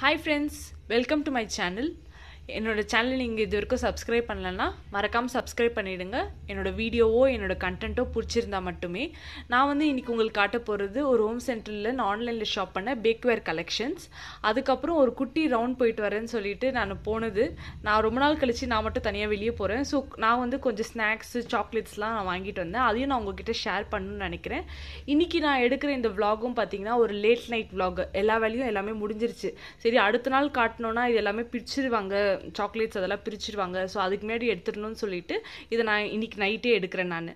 Hi friends welcome to my channel என்னோட channel நீங்கள் இது வரைக்கும் சப்ஸ்கிரைப் பண்ணலன்னா மறக்காமல் சப்ஸ்கிரைப் பண்ணிவிடுங்க என்னோட வீடியோவோ என்னோட கண்டென்ட்டோ பிடிச்சிருந்தா மட்டுமே நான் வந்து இன்றைக்கி உங்களுக்கு காட்ட போகிறது ஒரு ஹோம் சென்டரில் நான் ஆன்லைனில் ஷாப் பண்ண பேக்வேர் கலெக்ஷன்ஸ் அதுக்கப்புறம் ஒரு குட்டி ரவுண்ட் போயிட்டு வரேன்னு சொல்லிட்டு நான் போனது நான் ரொம்ப நாள் கழித்து நான் மட்டும் தனியாக வெளியே போகிறேன் ஸோ நான் வந்து கொஞ்சம் ஸ்நாக்ஸு சாக்லேட்ஸ்லாம் நான் வாங்கிட்டு வந்தேன் அதையும் நான் உங்ககிட்ட ஷேர் பண்ணணும்னு நினைக்கிறேன் இன்றைக்கி நான் எடுக்கிற இந்த vlogகும் பார்த்தீங்கன்னா ஒரு லேட் நைட் vlog எல்லா வேலையும் எல்லாமே முடிஞ்சிருச்சு சரி அடுத்த நாள் காட்டணும்னா இது எல்லாமே பிரிச்சிருவாங்க சாக்லேட்ஸ் அதெல்லாம் பிரிச்சிருவாங்க ஸோ அதுக்கு முன்னாடி எடுத்துடணும்னு சொல்லிட்டு இதை நான் இன்னைக்கு நைட்டே எடுக்கிறேன் நான்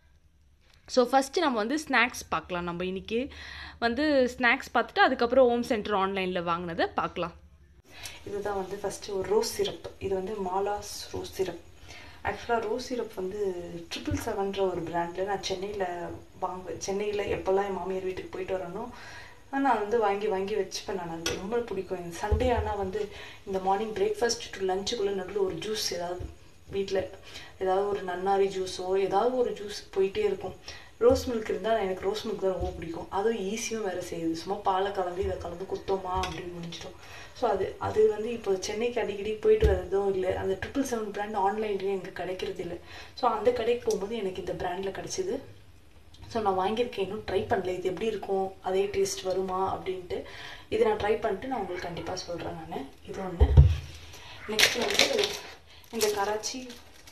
ஸோ ஃபஸ்ட்டு நம்ம வந்து ஸ்நாக்ஸ் பார்க்கலாம் நம்ம இன்னைக்கு வந்து ஸ்நாக்ஸ் பார்த்துட்டு அதுக்கப்புறம் ஹோம் சென்டர் ஆன்லைனில் வாங்கினதை பார்க்கலாம் இதுதான் வந்து ஃபஸ்ட்டு ஒரு ரோஸ் சிரப் இது வந்து மாலாஸ் ரோஸ் சிரப் ஆக்சுவலாக ரோஸ் சிரப் வந்து ட்ரிபிள் செவன்ற ஒரு பிராண்டில் நான் சென்னையில் வாங்குவேன் சென்னையில் எப்போல்லாம் என் மாமியார் வீட்டுக்கு போயிட்டு வரேனோ நான் வந்து வாங்கி வாங்கி வச்சுப்பேன் நான் அது ரொம்ப பிடிக்கும் எனக்கு சண்டே ஆனால் வந்து இந்த மார்னிங் பிரேக்ஃபாஸ்ட் டு லஞ்சுக்குள்ளே நடுவில் ஒரு ஜூஸ் ஏதாவது வீட்டில் ஏதாவது ஒரு நன்னாரி ஜூஸோ ஏதாவது ஒரு ஜூஸ் போயிட்டே இருக்கும் ரோஸ் மில்க் இருந்தால் எனக்கு ரோஸ் மில்க் தான் ரொம்ப பிடிக்கும் அதுவும் ஈஸியும் வேறு செய்யுது சும்மா பாலை கலந்து இதை கலந்து குத்தோமா அப்படின்னு முடிஞ்சிடும் ஸோ அது அது வந்து இப்போ சென்னைக்கு அடிக்கடி போயிட்டு வரதும் இல்லை அந்த ட்ரிபிள் செவன் பிராண்ட் ஆன்லைன்லேயே எனக்கு கிடைக்கிறது இல்லை ஸோ அந்த கடைக்கு போகும்போது எனக்கு இந்த பிராண்டில் கிடச்சிது ஸோ நான் வாங்கியிருக்கேன் இன்னும் ட்ரை பண்ணல இது எப்படி இருக்கும் அதே டேஸ்ட் வருமா அப்படின்ட்டு இதை நான் ட்ரை பண்ணிட்டு நான் உங்களுக்கு கண்டிப்பாக சொல்கிறேன் நான் இது ஒன்று நெக்ஸ்ட் வந்து இந்த கராச்சி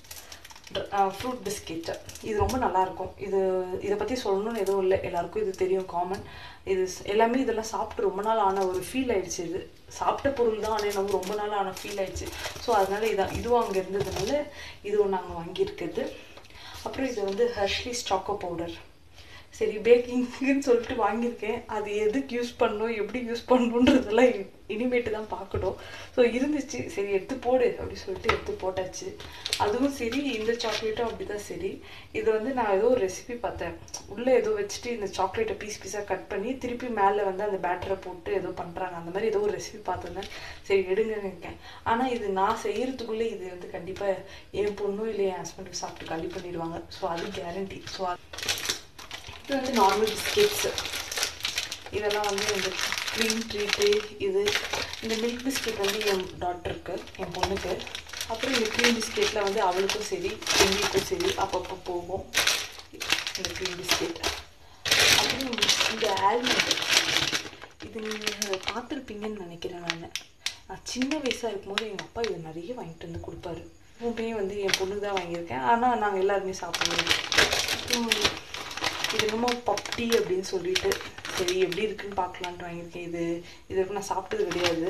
ஃப்ரூட் பிஸ்கெட்டு இது ரொம்ப நல்லாயிருக்கும் இது இதை பற்றி சொல்லணும்னு எதுவும் இல்லை எல்லாருக்கும் இது தெரியும் காமன் இது ஸ்- எல்லாமே இதெல்லாம் சாப்பிட்டு ரொம்ப நாள் ஆன ஒரு ஃபீல் ஆயிடுச்சு இது சாப்பிட்ட பொருள் தான் ஆனால் எனக்கு ரொம்ப நாள் ஆன ஃபீல் ஆயிடுச்சு ஸோ அதனால இதான் இதுவும் அங்கே இருந்ததுனால இது ஒன்று நாங்கள் வாங்கியிருக்குது அப்புறம் இது வந்து ஹர்ஷ்லிஸ் சாக்கோ பவுடர் சரி பேக்கிங்னு சொல்லிட்டு வாங்கியிருக்கேன் அது எதுக்கு யூஸ் பண்ணணும் எப்படி யூஸ் பண்ணணுன்றதெல்லாம் இ- இனிமேட்டு தான் பார்க்கணும் ஸோ இருந்துச்சு சரி எடுத்து போடு அப்படி சொல்லிட்டு எடுத்து போட்டாச்சு அதுவும் சரி இந்த சாக்லேட்டும் அப்படி தான் சரி இது வந்து நான் ஏதோ ஒரு ரெசிபி பார்த்தேன் உள்ளே ஏதோ வச்சுட்டு இந்த சாக்லேட்டை பீஸ் பீஸாக கட் பண்ணி திருப்பி மேலே வந்து அந்த பேட்டரை போட்டு ஏதோ பண்ணுறாங்க அந்த மாதிரி ஏதோ ஒரு ரெசிபி பார்த்துருந்தேன் சரி எடுங்கன்னு இருக்கேன் ஆனால் இது நான் செய்யறதுக்குள்ளே இது வந்து கண்டிப்பாக என் பொண்ணும் இல்லை என் ஹஸ்பண்டுக்கு சாப்பிட்டு காலி பண்ணிடுவாங்க ஸோ அது கேரண்டி ஸோ இது வந்து நார்மல் பிஸ்கெட்ஸு இதெல்லாம் வந்து இந்த க்ரீம் ட்ரீட்டு இது இந்த மில்க் பிஸ்கெட் வந்து என் டாட்டருக்கு என் பொண்ணுக்கு அப்புறம் இந்த க்ரீம் பிஸ்கெட்டில் வந்து அவளுக்கும் சரி எங்களுக்கும் சரி அப்பப்போ போகும் இந்த க்ரீம் பிஸ்கெட் அப்புறம் இந்த ஆல்மண்ட் இது நீங்கள் பார்த்துருப்பீங்கன்னு நினைக்கிறேன் நான் நான் சின்ன வயசாக இருக்கும்போது எங்கள் அப்பா இது நிறைய வாங்கிட்டு வந்து கொடுப்பாரு எப்பவுமே வந்து என் பொண்ணுக்கு தான் வாங்கியிருக்கேன் ஆனால் நாங்கள் எல்லாருமே சாப்பிடுவோம் அப்புறம் இது என்னமோ பப்டி அப்படின்னு சொல்லிட்டு சரி எப்படி இருக்குன்னு பார்க்கலான்ட்டு வாங்கியிருக்கேன் இது இது வரைக்கும் நான் சாப்பிட்டது கிடையாது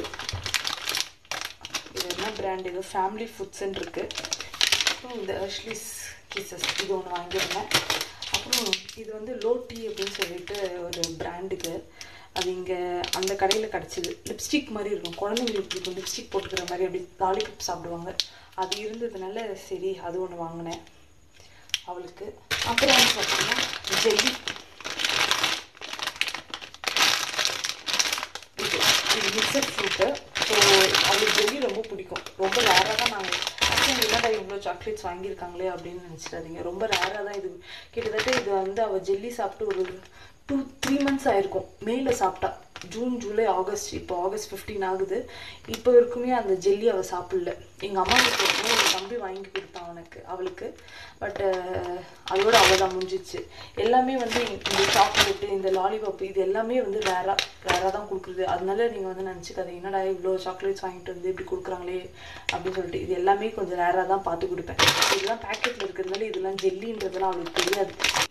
இது என்ன பிராண்ட் இது ஃபேமிலி ஃபுட்ஸ்ன்னு இருக்கு அப்புறம் இந்த அஷ்லிஸ் கிசஸ் இது ஒன்று வாங்கியிருந்தேன் அப்புறம் இது வந்து லோ டீ அப்படின்னு சொல்லிட்டு ஒரு பிராண்டுக்கு அது இங்கே அந்த கடையில் கிடச்சிது லிப்ஸ்டிக் மாதிரி இருக்கும் குழந்தைங்களுக்கு பிடிக்கும் லிப்ஸ்டிக் போட்டுக்கிற மாதிரி அப்படி லாலிபப் சாப்பிடுவாங்க அது இருந்ததுனால சரி அது ஒன்று வாங்கினேன் அவளுக்கு அப்புறம் வந்து பார்த்தீங்கன்னா ஜெல்லி இது இது மிக்சட் ஃப்ரூட்டு ஸோ அவளுக்கு ஜெல்லி ரொம்ப பிடிக்கும் ரொம்ப ரேராக தான் நாங்கள் ஆக்சுவலி என்னடா இவ்வளோ சாக்லேட்ஸ் வாங்கியிருக்காங்களே அப்படின்னு நினச்சிடாதீங்க ரொம்ப ரேராக தான் இது கிட்டத்தட்ட இது வந்து அவள் ஜெல்லி சாப்பிட்டு ஒரு டூ த்ரீ மந்த்ஸ் ஆயிருக்கும் மேல சாப்பிட்டா ஜூன் ஜூலை ஆகஸ்ட் இப்போ ஆகஸ்ட் 15 ஆகுது இப்போ வரைக்குமே அந்த ஜெல்லி அவள் சாப்பிடல எங்கள் அம்மா வீட்டில் இருக்கும்போது எங்கள் தம்பி வாங்கி கொடுத்தான் அவனுக்கு அவளுக்கு பட் அதோட அவள் தான் முடிஞ்சிச்சு எல்லாமே வந்து இந்த சாக்லேட்டு இந்த லாலிபாப் இது எல்லாமே வந்து ரேராக ரேராக தான் கொடுக்குறது அதனால நீங்கள் வந்து நினச்சிக்காதீங்க என்னடா இவ்வளோ சாக்லேட்ஸ் வாங்கிட்டு வந்து இப்படி கொடுக்குறாங்களே அப்படின்னு சொல்லிட்டு இது எல்லாமே கொஞ்சம் ரேராக தான் பார்த்து கொடுப்பேன் இதெல்லாம் பேக்கெட்டில் இருக்கிறதுனால இதெல்லாம் ஜெல்லின்றதெல்லாம் அவளுக்கு தெரியாது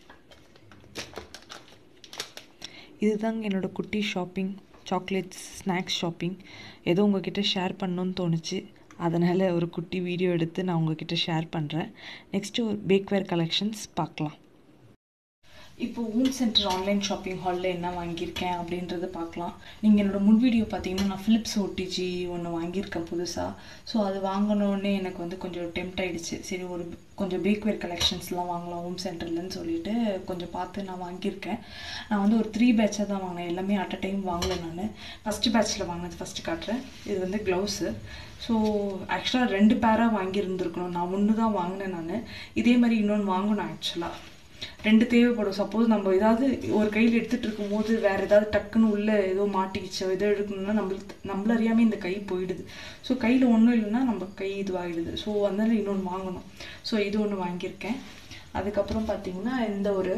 இதுதாங்க என்னோட குட்டி ஷாப்பிங் சாக்லேட்ஸ் ஸ்நாக்ஸ் ஷாப்பிங் ஏதோ உங்ககிட்ட ஷேர் பண்ணணும்னு தோணுச்சு அதனால் ஒரு குட்டி வீடியோ எடுத்து நான் உங்ககிட்ட ஷேர் பண்ணுறேன் நெக்ஸ்ட்டு ஒரு பேக்வேர் கலெக்ஷன்ஸ் பார்க்கலாம் இப்போ ஹோம் சென்டர் ஆன்லைன் ஷாப்பிங் ஹாலில் என்ன வாங்கியிருக்கேன் அப்படின்றத பார்க்கலாம் நீங்கள் என்னோட முன் வீடியோ பார்த்தீங்கன்னா நான் ஃபிலிப்ஸ் ஓடிஜி ஒன்று வாங்கியிருக்கேன் புதுசாக ஸோ அது வாங்கினோடனே எனக்கு வந்து கொஞ்சம் டெம்ட் ஆயிடுச்சு சரி ஒரு கொஞ்சம் பேக்வேர் கலெக்ஷன்ஸ்லாம் வாங்கலாம் ஹோம் சென்டர்லன்னு சொல்லிட்டு கொஞ்சம் பார்த்து நான் வாங்கியிருக்கேன் நான் வந்து ஒரு த்ரீ பேட்சாக தான் வாங்கினேன் எல்லாமே அட் அ டைம் வாங்கல நான் ஃபஸ்ட்டு பேட்ச்சில் வாங்கினது ஃபஸ்ட்டு காட்டுறேன் இது வந்து க்ளவுஸு ஸோ ஆக்சுவலாக ரெண்டு பேராக வாங்கியிருந்துருக்கணும் நான் ஒன்று தான் வாங்கினேன் நான் இதே மாதிரி இன்னொன்று வாங்கணும் ஆக்சுவலாக ரெண்டு தேவைப்படும் சப்போஸ் நம்ம ஏதாவது ஒரு கையில் எடுத்துகிட்டு இருக்கும்போது வேறு ஏதாவது டக்குன்னு உள்ளே ஏதோ மாட்டிக்கிச்சோ ஏதோ எடுக்கணும்னா நம்மளுக்கு நம்மள அறியாமல் இந்த கை போயிடுது ஸோ கையில் ஒன்றும் இல்லைன்னா நம்ம கை இதுவாகிடுது ஸோ அதனால இன்னொன்று வாங்கணும் ஸோ இது ஒன்று வாங்கியிருக்கேன் அதுக்கப்புறம் பார்த்தீங்கன்னா இந்த ஒரு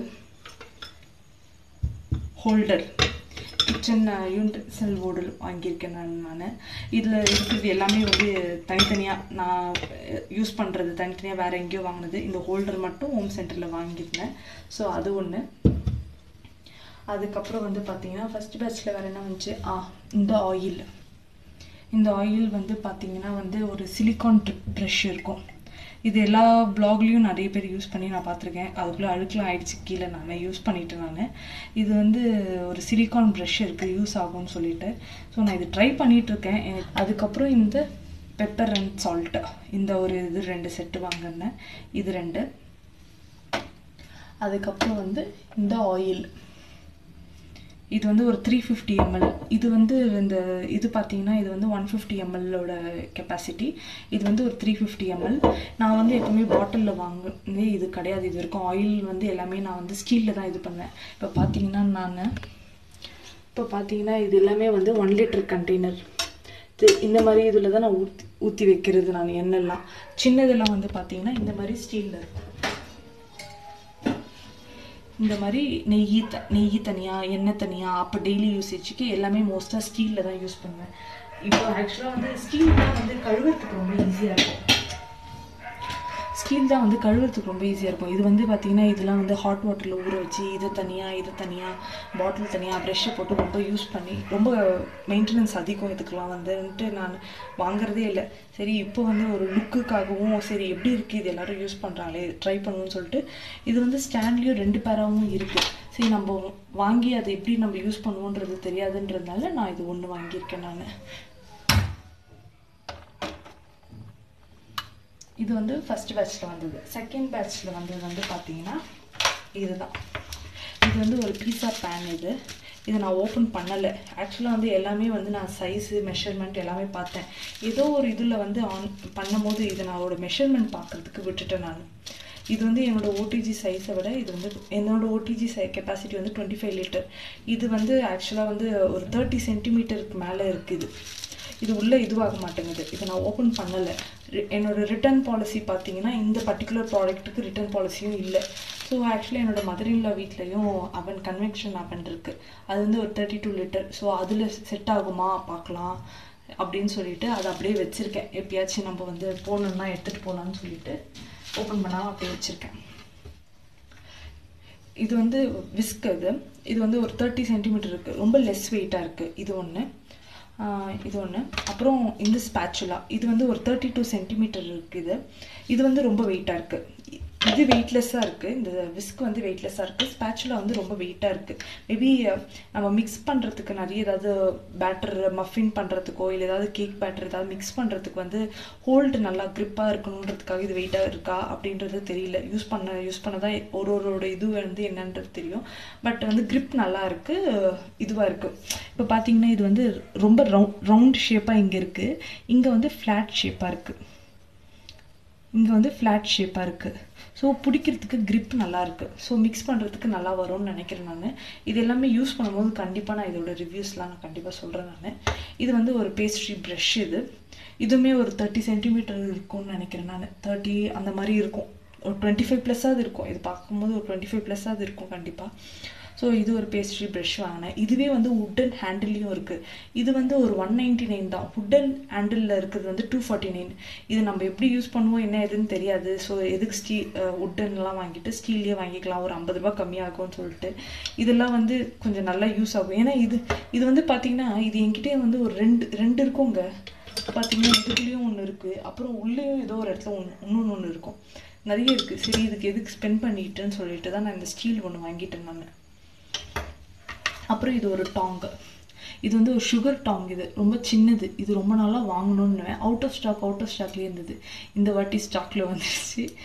ஹோல்டர் கிச்சன் யூனிசெல் ஓடல் வாங்கியிருக்கேன் நான் நான் இதில் இருக்கிறது எல்லாமே வந்து தனித்தனியாக நான் யூஸ் பண்ணுறது தனித்தனியாக வேறு எங்கேயோ வாங்கினது இந்த ஹோல்டர் மட்டும் ஹோம் சென்டரில் வாங்கியிருந்தேன் ஸோ அது ஒன்று அதுக்கப்புறம் வந்து பார்த்தீங்கன்னா ஃபஸ்ட் பேட்ச்சில் வேறு என்ன வந்துச்சு ஆ இந்த ஆயில் இந்த ஆயில் வந்து பார்த்தீங்கன்னா வந்து ஒரு சிலிக்கான் ப்ரஷ் இருக்கும் இது எல்லா ப்ளாக்லேயும் நிறைய பேர் யூஸ் பண்ணி நான் பார்த்துருக்கேன் அதுக்குள்ளே அழுக்கெலாம் ஆயிடுச்சு கீழே நான் யூஸ் பண்ணிட்டேன் நான் இது வந்து ஒரு சிலிக்கான் ப்ரஷ் இருக்குது யூஸ் ஆகும்னு சொல்லிட்டு ஸோ நான் இது ட்ரை பண்ணிகிட்ருக்கேன் அதுக்கப்புறம் இந்த பெப்பர் அண்ட் சால்ட்டு இந்த ஒரு இது ரெண்டு செட்டு வாங்கினேன் இது ரெண்டு அதுக்கப்புறம் வந்து இந்த ஆயில் இது வந்து ஒரு த்ரீ ஃபிஃப்டி எம்எல் இது வந்து இந்த இது பார்த்தீங்கன்னா இது வந்து ஒன் ஃபிஃப்டி எம்எல்லோட கெப்பாசிட்டி இது வந்து ஒரு த்ரீ ஃபிஃப்டி எம்எல் நான் வந்து எப்போவுமே பாட்டிலில் வாங்கினே இது கிடையாது இது வரைக்கும் ஆயில் வந்து எல்லாமே நான் வந்து ஸ்டீலில் தான் இது பண்ணேன் இப்போ பார்த்தீங்கன்னா நான் இப்போ பார்த்தீங்கன்னா இது எல்லாமே வந்து ஒன் லிட்டர் கண்டெய்னர் இது இந்த மாதிரி இதில் தான் நான் ஊற்றி ஊற்றி வைக்கிறது நான் எண்ணெய்லாம் சின்னதெல்லாம் வந்து பார்த்தீங்கன்னா இந்த மாதிரி ஸ்டீலில் இருக்கும் இந்த மாதிரி நெய் த நெய் தனியாக எண்ணெய் தனியாக அப்போ டெய்லி யூசேஜுக்கு எல்லாமே மோஸ்ட்டாக ஸ்டீலில் தான் யூஸ் பண்ணுவேன் இப்போ ஆக்சுவலாக வந்து ஸ்டீல் தான் வந்து கழுவுறதுக்கு ரொம்ப ஈஸியாக இருக்கும் ஸ்டீல் தான் வந்து கழுவுறதுக்கு ரொம்ப ஈஸியாக இருக்கும் இது வந்து பார்த்திங்கன்னா இதெல்லாம் வந்து ஹாட் வாட்டரில் ஊற வச்சு இதை தனியாக இதை தனியாக பாட்டில் தனியாக ப்ரெஷ்ஷை போட்டு ரொம்ப யூஸ் பண்ணி ரொம்ப மெயின்டெனன்ஸ் அதிகம் இதுக்கெலாம் வந்துன்ட்டு நான் வாங்குறதே இல்லை சரி இப்போ வந்து ஒரு லுக்குக்காகவும் சரி எப்படி இருக்குது இது எல்லோரும் யூஸ் பண்ணுறாங்களே ட்ரை பண்ணுவோன்னு சொல்லிட்டு இது வந்து ஸ்டாண்ட்லேயும் ரெண்டு பேராகவும் இருக்குது சரி நம்ம வாங்கி அதை எப்படி நம்ம யூஸ் பண்ணுவோன்றது தெரியாதுன்றதுனால நான் இது ஒன்று வாங்கியிருக்கேன் நான் இது வந்து ஃபஸ்ட் பேட்ச்சில் வந்தது செகண்ட் பேட்ச்சில் வந்தது வந்து பார்த்தீங்கன்னா இதுதான் இது வந்து ஒரு பீஸா பேன் இது இதை நான் ஓப்பன் பண்ணலை ஆக்சுவலாக வந்து எல்லாமே வந்து நான் சைஸு மெஷர்மெண்ட் எல்லாமே பார்த்தேன் ஏதோ ஒரு இதில் வந்து ஆன் பண்ணும்போது இதை நான் அதோட மெஷர்மெண்ட் பார்க்குறதுக்கு விட்டுட்டேன் நான் இது வந்து என்னோட ஓடிஜி சைஸை விட இது வந்து என்னோட ஓடிஜி சை கெப்பாசிட்டி வந்து டுவெண்ட்டி ஃபைவ் லிட்டர் இது வந்து ஆக்சுவலாக வந்து ஒரு தேர்ட்டி சென்டிமீட்டருக்கு மேலே இருக்குது இது உள்ளே இதுவாக மாட்டேங்குது இதை நான் ஓப்பன் பண்ணலை என்னோட ரிட்டர்ன் பாலிசி பார்த்தீங்கன்னா இந்த பர்டிகுலர் ப்ராடக்ட்டுக்கு ரிட்டர்ன் பாலிசியும் இல்லை ஸோ ஆக்சுவலி என்னோட மதர் இல்லா வீட்லேயும் அவன் கன்வெக்ஷன் அவன் இருக்குது அது வந்து ஒரு தேர்ட்டி டூ லிட்டர் ஸோ அதில் செட் ஆகுமா பார்க்கலாம் அப்படின்னு சொல்லிட்டு அதை அப்படியே வச்சுருக்கேன் எப்பயாச்சும் நம்ம வந்து போகணுன்னா எடுத்துகிட்டு போகலான்னு சொல்லிட்டு ஓப்பன் பண்ணாமல் அப்படியே வச்சுருக்கேன் இது வந்து விஸ்க் இது இது வந்து ஒரு தேர்ட்டி சென்டிமீட்டர் இருக்குது ரொம்ப லெஸ் வெயிட்டாக இருக்குது இது ஒன்று இது ஒன்று அப்புறம் இந்த ஸ்பேச்சுலா இது வந்து ஒரு தேர்ட்டி டூ சென்டிமீட்டர் இருக்குது இது வந்து ரொம்ப வெயிட்டாக இருக்குது இது வெயிட்லெஸ்ஸாக இருக்குது இந்த விஸ்க் வந்து வெயிட்லெஸ்ஸாக இருக்குது ஸ்பேச்சுலா வந்து ரொம்ப வெயிட்டாக இருக்குது மேபி நம்ம மிக்ஸ் பண்ணுறதுக்கு நிறைய ஏதாவது பேட்டர் மஃபின் பண்ணுறதுக்கோ இல்லை ஏதாவது கேக் பேட்டர் ஏதாவது மிக்ஸ் பண்ணுறதுக்கு வந்து ஹோல்டு நல்லா க்ரிப்பாக இருக்கணுன்றதுக்காக இது வெயிட்டாக இருக்கா அப்படின்றது தெரியல யூஸ் பண்ண யூஸ் பண்ண தான் ஒரு ஒருவோட இது வந்து என்னன்றது தெரியும் பட் வந்து க்ரிப் நல்லா இருக்குது இதுவாக இருக்குது இப்போ பார்த்தீங்கன்னா இது வந்து ரொம்ப ரவுண்ட் ரவுண்ட் ஷேப்பாக இங்கே இருக்குது இங்கே வந்து ஃப்ளாட் ஷேப்பாக இருக்குது இங்கே வந்து ஃப்ளாட் ஷேப்பாக இருக்குது ஸோ பிடிக்கிறதுக்கு grip நல்லா இருக்குது ஸோ மிக்ஸ் பண்ணுறதுக்கு நல்லா வரும்னு நினைக்கிறேன் நான் இது எல்லாமே யூஸ் பண்ணும்போது கண்டிப்பாக நான் இதோட ரிவ்யூஸ்லாம் நான் கண்டிப்பாக சொல்கிறேன் நான் இது வந்து ஒரு பேஸ்ட்ரி ப்ரஷ் இது இதுவுமே ஒரு தேர்ட்டி சென்டிமீட்டர் இருக்கும்னு நினைக்கிறேன் நான் தேர்ட்டி அந்த மாதிரி இருக்கும் ஒரு டுவெண்ட்டி ஃபைவ் ப்ளஸ்ஸாவது இருக்கும் இது பார்க்கும்போது ஒரு டுவெண்ட்டி ஃபைவ் ப்ளஸ்ஸாவது இருக்கும் கண்டிப்பாக ஸோ இது ஒரு பேஸ்ட்ரி ப்ரஷ் வாங்கினேன் இதுவே வந்து உட்டன் ஹேண்டில்லையும் இருக்குது இது வந்து ஒரு ஒன் நைன்டி நைன் தான் உட்டன் ஹேண்டிலில் இருக்கிறது வந்து டூ ஃபார்ட்டி நைன் இது நம்ம எப்படி யூஸ் பண்ணுவோம் என்ன எதுன்னு தெரியாது ஸோ எதுக்கு ஸ்டீ உட்டன்லாம் வாங்கிட்டு ஸ்டீல்லே வாங்கிக்கலாம் ஒரு ஐம்பது ரூபாய் கம்மியாகும்னு சொல்லிட்டு இதெல்லாம் வந்து கொஞ்சம் நல்லா யூஸ் ஆகும் ஏன்னா இது இது வந்து பார்த்தீங்கன்னா இது என்கிட்டயே வந்து ஒரு ரெண்டு ரெண்டு இருக்குங்க பார்த்தீங்கன்னா இதுக்குள்ளேயும் ஒன்று இருக்குது அப்புறம் உள்ளேயும் ஏதோ ஒரு இடத்துல ஒன்று இன்னொன்று ஒன்று இருக்கும் நிறைய இருக்குது சரி இதுக்கு எதுக்கு ஸ்பெண்ட் பண்ணிட்டுன்னு சொல்லிட்டு தான் நான் இந்த ஸ்டீல் ஒன்று வாங்கிட்டேன் நான் அப்புறம் இது ஒரு டாங்கு இது வந்து ஒரு சுகர் டாங் இது ரொம்ப சின்னது இது ரொம்ப நாளாக வாங்கணும்னு out of stock out of ஸ்டாக்லேயே இருந்தது இந்த வாட்டி ஸ்டாக்ல வந்துருச்சு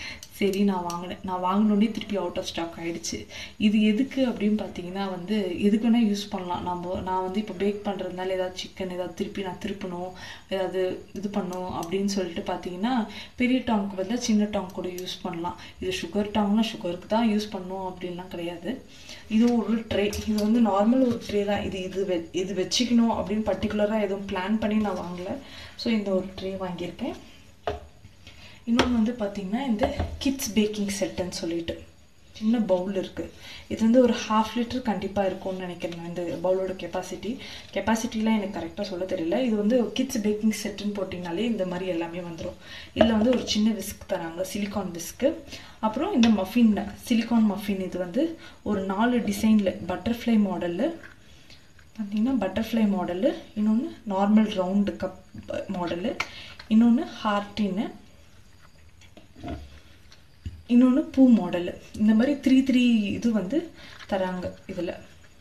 சரி நான் வாங்கினேன் நான் வாங்கினோடனே திருப்பி அவுட் ஆஃப் ஸ்டாக் ஆயிடுச்சு இது எதுக்கு அப்படின்னு பார்த்தீங்கன்னா வந்து எதுக்கு வேணால் யூஸ் பண்ணலாம் நம்ம நான் வந்து இப்போ பேக் பண்ணுறதுனால ஏதாவது சிக்கன் ஏதாவது திருப்பி நான் திருப்பணும் ஏதாவது இது பண்ணும் அப்படின்னு சொல்லிட்டு பார்த்தீங்கன்னா பெரிய டாங்க்கு பதிலாக சின்ன டாங் கூட யூஸ் பண்ணலாம் இது சுகர் டாங்னா சுகருக்கு தான் யூஸ் பண்ணணும் அப்படின்லாம் கிடையாது இது ஒரு ட்ரே இது வந்து நார்மல் ஒரு ட்ரே தான் இது இது வெ இது வச்சுக்கணும் அப்படின்னு பர்டிகுலராக எதுவும் பிளான் பண்ணி நான் வாங்கலை ஸோ இந்த ஒரு ட்ரே வாங்கியிருக்கேன் இன்னொன்று வந்து பார்த்தீங்கன்னா இந்த கிட்ஸ் பேக்கிங் செட்டுன்னு சொல்லிட்டு சின்ன பவுல் இருக்குது இது வந்து ஒரு ஹாஃப் லிட்டர் கண்டிப்பாக இருக்கும்னு நினைக்கிறேன் நான் இந்த பவுலோட கெப்பாசிட்டி கெப்பாசிட்டிலாம் எனக்கு கரெக்டாக சொல்ல தெரியல இது வந்து கிட்ஸ் பேக்கிங் செட்டுன்னு போட்டிங்கனாலே இந்த மாதிரி எல்லாமே வந்துடும் இதில் வந்து ஒரு சின்ன விஸ்க் தராங்க சிலிகான் விஸ்க்கு அப்புறம் இந்த மஃபின் சிலிகான் மஃபின் இது வந்து ஒரு நாலு டிசைனில் பட்டர்ஃப்ளை மாடலில் பார்த்தீங்கன்னா பட்டர்ஃப்ளை மாடலு இன்னொன்று நார்மல் ரவுண்டு கப் மாடலு இன்னொன்று ஹார்ட்டின்னு இன்னொன்று பூ மாடலு இந்த மாதிரி த்ரீ த்ரீ இது வந்து தராங்க இதில்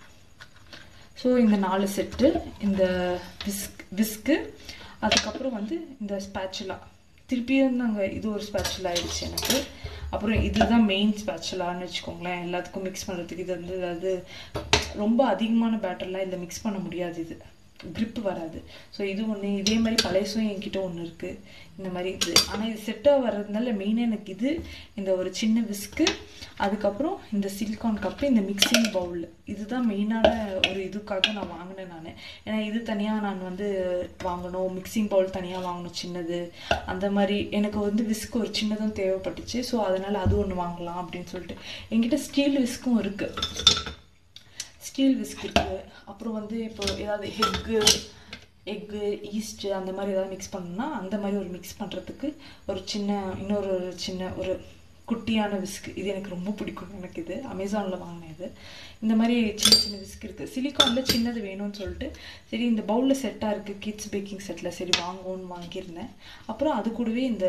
ஸோ இந்த நாலு செட்டு இந்த விஸ்க் விஸ்க்கு அதுக்கப்புறம் வந்து இந்த ஸ்பேச்சுலா திருப்பியும் நாங்கள் இது ஒரு ஸ்பேச்சுலா ஆயிடுச்சு எனக்கு அப்புறம் இதுதான் மெயின் ஸ்பேச்சுலான்னு வச்சுக்கோங்களேன் எல்லாத்துக்கும் மிக்ஸ் பண்ணுறதுக்கு இது வந்து அதாவது ரொம்ப அதிகமான பேட்டர்லாம் இதில் மிக்ஸ் பண்ண முடியாது இது grip வராது ஸோ இது ஒன்று இதே மாதிரி பழையசும் என்கிட்ட ஒன்று இருக்குது இந்த மாதிரி இது ஆனால் இது செட்டாக வர்றதுனால மெயினாக எனக்கு இது இந்த ஒரு சின்ன விஸ்க்கு அதுக்கப்புறம் இந்த சிலிகான் கப்பு இந்த மிக்சிங் பவுல் இதுதான் மெயினான ஒரு இதுக்காக நான் வாங்கினேன் நான் ஏன்னா இது தனியாக நான் வந்து வாங்கணும் மிக்சிங் பவுல் தனியாக வாங்கணும் சின்னது அந்த மாதிரி எனக்கு வந்து விஸ்க் ஒரு சின்னதும் தேவைப்பட்டுச்சு ஸோ அதனால் அது ஒன்று வாங்கலாம் அப்படின்னு சொல்லிட்டு என்கிட்ட ஸ்டீல் விஸ்க்கும் இருக்குது ஸ்டீல் விஸ்க் இருக்குது அப்புறம் வந்து இப்போ ஏதாவது எக்கு எக்கு ஈஸ்ட்டு அந்த மாதிரி ஏதாவது மிக்ஸ் பண்ணணும்னா அந்த மாதிரி ஒரு மிக்ஸ் பண்ணுறதுக்கு ஒரு சின்ன இன்னொரு ஒரு சின்ன ஒரு குட்டியான விஸ்க் இது எனக்கு ரொம்ப பிடிக்கும் எனக்கு இது அமேசானில் வாங்கினேன் இது இந்த மாதிரி சின்ன சின்ன விஸ்க் இருக்குது சிலிக்கானில் சின்னது வேணும்னு சொல்லிட்டு சரி இந்த பவுலில் செட்டாக இருக்குது கிட்ஸ் பேக்கிங் செட்டில் சரி வாங்குவோன்னு வாங்கியிருந்தேன் அப்புறம் அது கூடவே இந்த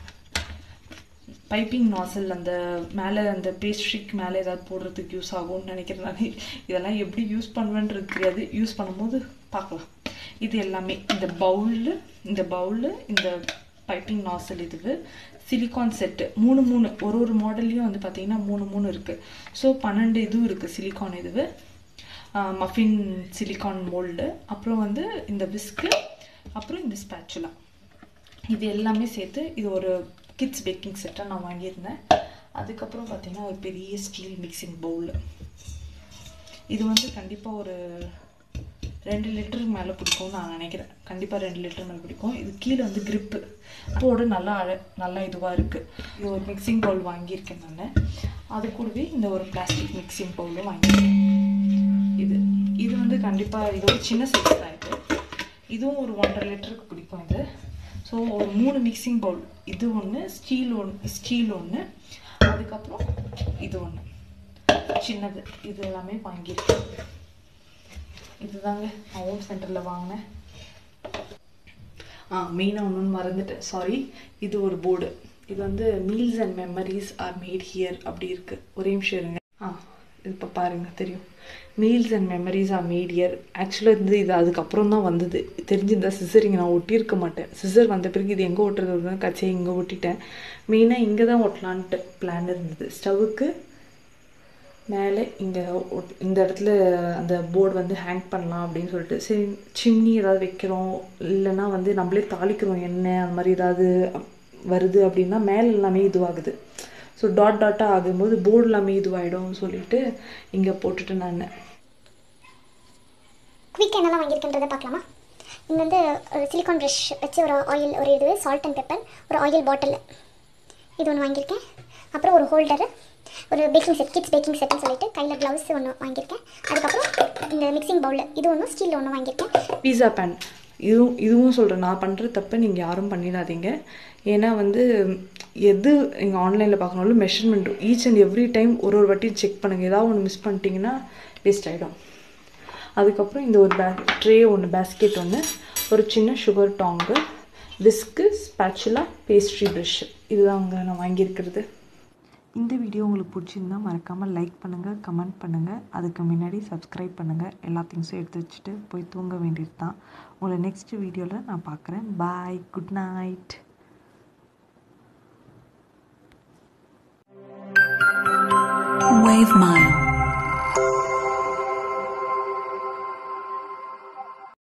பைப்பிங் நாசல் அந்த மேலே அந்த பேஸ்ட்ரிக்கு மேலே ஏதாவது போடுறதுக்கு யூஸ் ஆகும்னு நினைக்கிறேன் நான் இதெல்லாம் எப்படி யூஸ் பண்ணுவேன்றது தெரியாது யூஸ் பண்ணும்போது பார்க்கலாம் இது எல்லாமே இந்த பவுலு இந்த பவுலு இந்த பைப்பிங் நாசல் இதுவு சிலிகான் செட்டு மூணு மூணு ஒரு ஒரு மாடல்லையும் வந்து பார்த்தீங்கன்னா மூணு மூணு இருக்குது ஸோ பன்னெண்டு இதுவும் இருக்குது சிலிகான் இதுவு மஃபின் சிலிகான் மோல்டு அப்புறம் வந்து இந்த விஸ்க்கு அப்புறம் இந்த ஸ்பேச்சுலா இது எல்லாமே சேர்த்து இது ஒரு கிட்ஸ் பேக்கிங் செட்டாக நான் வாங்கியிருந்தேன் அதுக்கப்புறம் பார்த்தீங்கன்னா ஒரு பெரிய ஸ்டீல் மிக்சிங் பவுல் இது வந்து கண்டிப்பாக ஒரு ரெண்டு லிட்டருக்கு மேலே பிடிக்கும்னு நான் நினைக்கிறேன் கண்டிப்பாக ரெண்டு லிட்டர் மேலே பிடிக்கும் இது கீழே வந்து grip போடு நல்லா அழ நல்லா இதுவாக இருக்குது இது ஒரு மிக்சிங் பவுல் வாங்கியிருக்கேன் நான் அது கூடவே இந்த ஒரு பிளாஸ்டிக் மிக்சிங் பவுலும் வாங்கியிருக்கேன் இது இது வந்து கண்டிப்பாக இது ஒரு சின்ன சைஸ் தான் இது இதுவும் ஒரு ஒன்றரை லிட்டருக்கு பிடிக்கும் இது ஸோ ஒரு மூணு மிக்சிங் பவுல் இது ஒன்று ஸ்டீல் ஒன்று ஸ்டீல் ஒன்று அதுக்கப்புறம் இது ஒன்று சின்னது இது எல்லாமே வாங்கியிருக்கேன் இதுதாங்க நான் ஹோம் சென்டரில் வாங்கினேன் ஆ மெயினாக ஒன்று மறந்துட்டேன் சாரி இது ஒரு போர்டு இது வந்து meals and memories are made here அப்படி இருக்குது ஒரே நிமிஷம் இருங்க ஆ இது இப்போ பாருங்க தெரியும் meals and memories are made here ஆக்சுவலாக இருந்து இது அதுக்கப்புறம் தான் வந்தது தெரிஞ்சிருந்தா சிசர் இங்கே நான் ஒட்டியிருக்க மாட்டேன் சிசர் வந்த பிறகு இது எங்கே ஒட்டுறது கச்சே இங்கே ஒட்டிட்டேன் மெயினாக இங்கே தான் ஒட்டலான்ட்டு பிளான் இருந்தது ஸ்டவ்வுக்கு மேலே இங்கே இந்த இடத்துல அந்த போர்டு வந்து ஹேங் பண்ணலாம் அப்படின்னு சொல்லிட்டு சரி சிம்னி ஏதாவது வைக்கிறோம் இல்லைன்னா வந்து நம்மளே தாளிக்கிறோம் எண்ணெய் அந்த மாதிரி ஏதாவது வருது அப்படின்னா மேலே எல்லாமே இதுவாகுது ஸோ டாட் டாட்டாக ஆகும்போது போர்டு எல்லாமே இதுவாகிடும் சொல்லிட்டு இங்கே போட்டுட்டு நான் குவிக் என்னெல்லாம் வாங்கியிருக்கின்றதை பார்க்கலாமா இங்கே வந்து ஒரு சிலிகான் ப்ரஷ் வச்சு ஒரு ஆயில் ஒரு இது சால்ட் அண்ட் பெப்பர் ஒரு ஆயில் பாட்டில் இது ஒன்று வாங்கியிருக்கேன் அப்புறம் ஒரு ஹோல்டரு ஒரு பேக்கிங் செட் கிட்ஸ் பேக்கிங் செட்னு சொல்லிட்டு கையில் க்ளவுஸ் ஒன்று வாங்கியிருக்கேன் அதுக்கப்புறம் இந்த மிக்சிங் பவுல் இது ஒன்று ஸ்டீல் ஒன்று வாங்கியிருக்கேன் பீஸா பேன் இதுவும் இதுவும் சொல்கிறேன் நான் பண்ணுற தப்பை நீங்கள் யாரும் பண்ணிடாதீங்க ஏன்னா வந்து எது நீங்கள் ஆன்லைனில் பார்க்கணும்னாலும் measurement each and every time ஒரு ஒரு வாட்டி செக் பண்ணுங்கள் ஏதாவது ஒன்று மிஸ் பண்ணிட்டீங்கன்னா வேஸ்ட் ஆகிடும் அதுக்கப்புறம் இந்த ஒரு பே ட்ரே ஒன்று பேஸ்கெட் ஒன்று ஒரு சின்ன sugar tongs whisk spatula pastry brush இதுதாங்க நான் வாங்கியிருக்கிறது இந்த வீடியோ உங்களுக்கு பிடிச்சிருந்தா மறக்காமல் லைக் பண்ணுங்கள் கமெண்ட் பண்ணுங்கள் அதுக்கு முன்னாடி சப்ஸ்கிரைப் பண்ணுங்கள் எல்லா திங்ஸும் எடுத்து வச்சுட்டு போய் தூங்க வேண்டியது தான் உங்களை நெக்ஸ்ட் வீடியோவில் நான் பார்க்குறேன் bye good night Wave Mile.